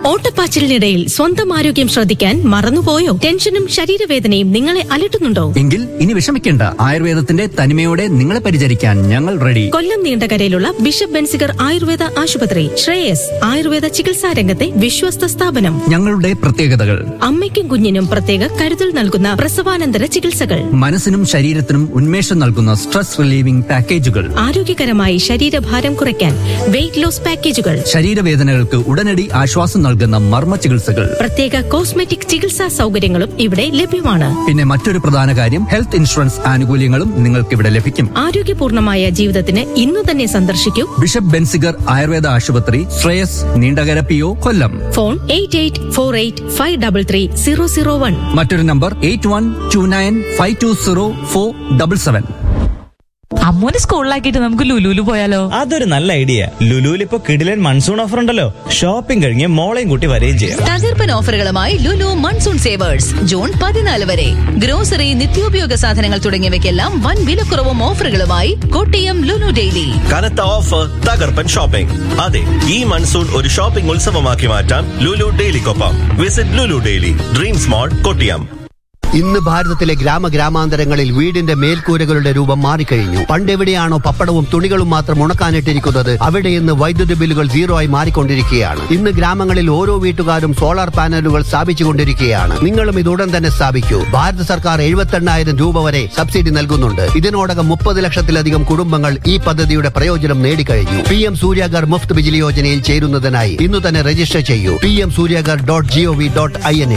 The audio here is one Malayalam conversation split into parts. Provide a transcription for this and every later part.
ഓട്ടപ്പാച്ചിലിനിടയിൽ സ്വന്തം ആരോഗ്യം ശ്രദ്ധിക്കാൻ മറന്നുപോയോ ടെൻഷനും ശരീരവേദനയും നിങ്ങളെ അലട്ടുന്നുണ്ടോ എങ്കിൽ ഇനി വിഷമിക്കേണ്ട ആയുർവേദത്തിന്റെ തനിമയോടെ നിങ്ങളെ പരിചരിക്കാൻ ഞങ്ങൾ റെഡി കൊല്ലം നീണ്ടകരയിലുള്ള ബിഷപ്പ് ബെൻസിഗർ ആയുർവേദ ആശുപത്രി ശ്രേയസ് ആയുർവേദ ചികിത്സാ രംഗത്തെ വിശ്വസ്ത സ്ഥാപനം ഞങ്ങളുടെ പ്രത്യേകതകൾ അമ്മയ്ക്കും കുഞ്ഞിനും പ്രത്യേക കരുതൽ നൽകുന്ന പ്രസവാനന്തര ചികിത്സകൾ മനസ്സിനും ശരീരത്തിനും ഉന്മേഷം നൽകുന്ന സ്ട്രെസ് റിലീവിംഗ് പാക്കേജുകൾ ആരോഗ്യകരമായി ശരീരഭാരം കുറയ്ക്കാൻ വെയിറ്റ് ലോസ് പാക്കേജുകൾ ശരീരവേദനകൾക്ക് ഉടനടി ആശ്വാസം നൽകുന്ന മർമ്മ ചികിത്സകൾ പ്രത്യേക കോസ്മെറ്റിക് ചികിത്സാ സൗകര്യങ്ങളും ഇവിടെ ലഭ്യമാണ് പിന്നെ മറ്റൊരു പ്രധാന കാര്യം ഹെൽത്ത് ഇൻഷുറൻസ് ആനുകൂല്യങ്ങളും നിങ്ങൾക്ക് ഇവിടെ ലഭിക്കും ആരോഗ്യപൂർണമായ ജീവിതത്തിന് ഇന്നു തന്നെ സന്ദർശിക്കൂ ബിഷപ്പ് ബെൻസിഗർ ആയുർവേദ ആശുപത്രി Sreyas Neendakara P O Kollam phone eight eight four eight five double three zero zero one മറ്റൊരു number eight one two nine five two zero four double seven അമ്മൂന് സ്കൂളിലാക്കിയിട്ട് നമുക്ക് ലുലുലു പോയാലോ അതൊരു നല്ല ഐഡിയ ലുലുവിൽ ഇപ്പൊ കിടിലൻ മൺസൂൺ ഓഫർ ഉണ്ടല്ലോ ഷോപ്പിംഗ് കഴിഞ്ഞ് മോളെയും കൂട്ടി വരികയും ചെയ്യാം തകർപ്പൻ ഓഫറുകളുമായി ലുലു മൺസൂൺ സേവേഴ്സ് ജൂൺ പതിനാല് വരെ ഗ്രോസറി നിത്യോപയോഗ സാധനങ്ങൾ തുടങ്ങിയവയ്ക്കെല്ലാം വൻ വിലക്കുറവും ഓഫറുകളുമായി കോട്ടയം ലുലു ഡെയിലി കനത്ത ഓഫർ തകർപ്പൻ ഷോപ്പിംഗ് അതെ ഈ മൺസൂൺ ഒരു ഷോപ്പിംഗ് ഉത്സവമാക്കി മാറ്റാം ലുലു ഡെയിലിക്കൊപ്പം visit Lulu daily dream smart Kottiyam ഇന്ന് ഭാരതത്തിലെ ഗ്രാമഗ്രാമാന്തരങ്ങളിൽ വീടിന്റെ മേൽക്കൂരകളുടെ രൂപം മാറിക്കഴിഞ്ഞു പണ്ടെവിടെയാണോ പപ്പടവും തുണികളും മാത്രം ഉണക്കാനിട്ടിരിക്കുന്നത് അവിടെ ഇന്ന് വൈദ്യുതി ബില്ലുകൾ സീറോ ആയി മാറിക്കൊണ്ടിരിക്കുകയാണ് ഇന്ന് ഗ്രാമങ്ങളിൽ ഓരോ വീട്ടുകാരും സോളാർ പാനലുകൾ സ്ഥാപിച്ചുകൊണ്ടിരിക്കുകയാണ് നിങ്ങളും ഇത് ഉടൻ തന്നെ സ്ഥാപിക്കൂ ഭാരത സർക്കാർ എഴുപത്തെണ്ണായിരം രൂപ വരെ സബ്സിഡി നൽകുന്നുണ്ട് ഇതിനോടകം മുപ്പത് ലക്ഷത്തിലധികം കുടുംബങ്ങൾ ഈ പദ്ധതിയുടെ പ്രയോജനം നേടിക്കഴിഞ്ഞു പി എം സൂര്യാഗർ മുഫ്ത് ബിജിലി യോജനയിൽ ചേരുന്നതിനായി ഇന്ന് തന്നെ രജിസ്റ്റർ ചെയ്യൂ P M Surya Ghar dot G O V dot I N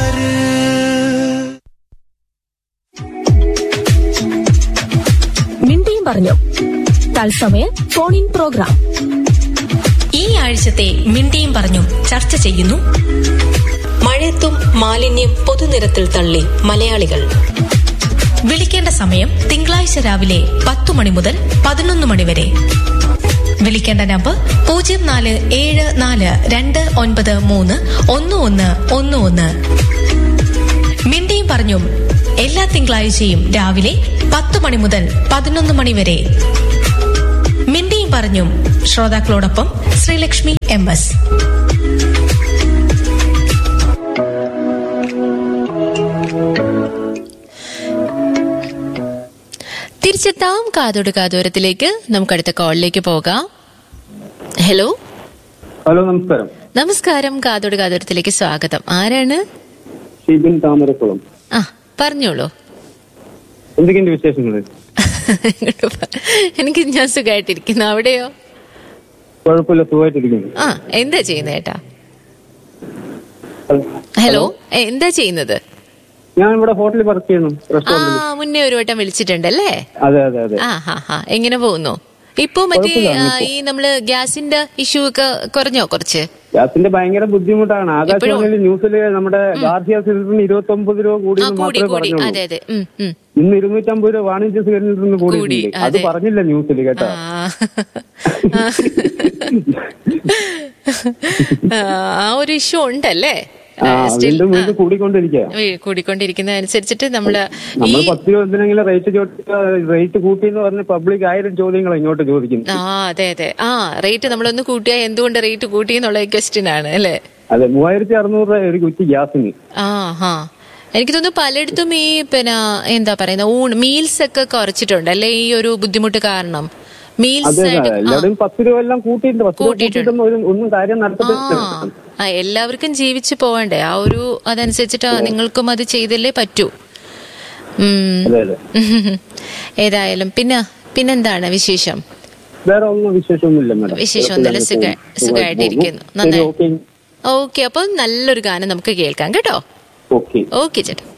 മിണ്ടിയും പറഞ്ഞു തത്സമയ ഫോൺ ഇൻ പ്രോഗ്രാം ഈ ആഴ്ചത്തെ മിണ്ടിയും പറഞ്ഞും ചർച്ച ചെയ്യുന്നു മഴയത്തും മാലിന്യം പൊതുനിരത്തിൽ തള്ളി മലയാളികൾ വിളിക്കേണ്ട സമയം തിങ്കളാഴ്ച രാവിലെ പത്തു മണി മുതൽ പതിനൊന്ന് മണി വരെ വിളിക്കേണ്ട നമ്പർ പൂജ്യം നാല് ഏഴ് നാല് രണ്ട് ഒൻപത് മൂന്ന് ഒന്ന് ഒന്ന് ഒന്ന് ഒന്ന് മിണ്ടിയും പറഞ്ഞും എല്ലാ തിങ്കളാഴ്ചയും രാവിലെ പത്ത് മണി മുതൽ പതിനൊന്ന് മണി വരെ മിണ്ടിയും പറഞ്ഞും ശ്രോതാക്കളോടൊപ്പം ശ്രീലക്ഷ്മി എം എസ് തിരിച്ചെത്താം കാതോട് കാതോരത്തിലേക്ക് നമുക്ക് അടുത്ത കോളിലേക്ക് പോകാം ഹലോ ഹലോ നമസ്കാരം നമസ്കാരം കാതോട് കാതോരത്തിലേക്ക് സ്വാഗതം ആരാണ് ഷിബിൻ താമരക്കുളം ആ പറഞ്ഞോളൂ എന്തൊക്കെയുണ്ട് വിശേഷങ്ങൾ എനിക്ക് ഞാൻ സുഖമായിട്ടിരിക്കുന്നു അവിടെയോ കുഴപ്പമില്ല സുഖമായിട്ടിരിക്കുന്നു ആ എന്താ ചെയ്യുന്നത് ഏട്ടാ ഹലോ എ, എന്താ ചെയ്യുന്നത് ഞാൻ ഇവിടെ ഹോട്ടലിൽ വർക്ക് ചെയ്യുന്നു ആ റെസ്റ്റോറന്റിൽ മുന്നേ ഒരു വട്ടം വിളിച്ചിട്ടുണ്ടല്ലേ അതെ അതെ അതെ ആ ഹാ ഹാ എങ്ങനെ പോകുന്നു ഇപ്പൊ മറ്റേ കുഴപ്പമില്ല, ആ, ഈ നമ്മള് ഗ്യാസിന്റെ ഇഷ്യൂ ഒക്കെ കുറഞ്ഞോ കുറച്ച് ഗ്യാസിന്റെ ഭയങ്കര ബുദ്ധിമുട്ടാണ് ആകാശവാണിയിൽ ന്യൂസിൽ നമ്മുടെ ഗാർഹിക സിലിണ്ടറിന് ഇരുപത്തി ഒമ്പത് രൂപ കൂടി ആ എന്ന് കൂടി മാത്രമേ കൂടി പറഞ്ഞുള്ളൂ അതെ അതെ ഉം, ഉം. ഇന്ന് ഇരുന്നൂറ്റമ്പത് രൂപ വാണിജ്യ സിലിണ്ടറിന് കൂടി, കൂടിയിട്ടുണ്ട് അത് അതെ. പറഞ്ഞില്ല ന്യൂസിൽ കേട്ടോ ആ. ആ, ആ ഒരു ഇഷ്യൂ ഉണ്ടല്ലേ ആ Still, വീണ്ടും ആ, വീണ്ടും കൂടിക്കൊണ്ടിരിക്കുക വീ- കൂടിക്കൊണ്ടിരിക്കുന്ന അനുസരിച്ചിട്ട് നമ്മള് ഈ നമ്മൾ പത്ത് രൂപ എന്തിനെങ്കിലും റേറ്റ് റേറ്റ് കൂട്ടി എന്ന് പറഞ്ഞ് പബ്ലിക് ആയിരം ചോദ്യങ്ങൾ ഇങ്ങോട്ട് ചോദിക്കുന്നു ആ അതെ അതെ ആ റേറ്റ് നമ്മളൊന്ന് കൂട്ടിയാൽ എന്തുകൊണ്ട് റേറ്റ് കൂട്ടി എന്നുള്ള ക്വസ്റ്റ്യൻ ആണ് അല്ലേ അതെ മൂവായിരത്തി അറുന്നൂറ് രൂപ ഒരു കുറ്റി ഗ്യാസിന് ആ ഹാ എനിക്ക് തോന്നുന്നു പലയിടത്തും ഈ പിന്നെ എന്താ പറയുന്ന ഊണ് മീൽസ് ഒക്കെ കുറച്ചിട്ടുണ്ട് അല്ലെ ഈ ഒരു ബുദ്ധിമുട്ട് കാരണം മീൽസ് അതെ അതെ എല്ലാവരും പത്ത് രൂപ എല്ലാം കൂട്ടിയിട്ടുണ്ട് പത്ത് രൂപ കൂട്ടിയിട്ടുണ്ട്. കൂട്ടിയിട്ടൊന്നും ഒരു- ഒന്നും കാര്യം നടത്തില്ല ആ എല്ലാവർക്കും ജീവിച്ചു പോവണ്ടേ ആ ഒരു അതനുസരിച്ചിട്ട് നിങ്ങൾക്കും അത് ചെയ്തല്ലേ പറ്റൂ ഉം. അതെ അതെ ഏതായാലും പിന്നെ പിന്നെന്താണ് വിശേഷം വേറെ ഒന്നും വിശേഷമൊന്നുമില്ല മാഡം വിശേഷമൊന്നുമില്ല സുഖ സുഖമായിട്ടിരിക്കുന്നു ശരി നന്നായി ഓക്കെ ഓക്കെ അപ്പൊ നല്ലൊരു ഗാനം നമുക്ക് കേൾക്കാം കേട്ടോ ഓക്കെ ഓക്കെ ചേട്ടാ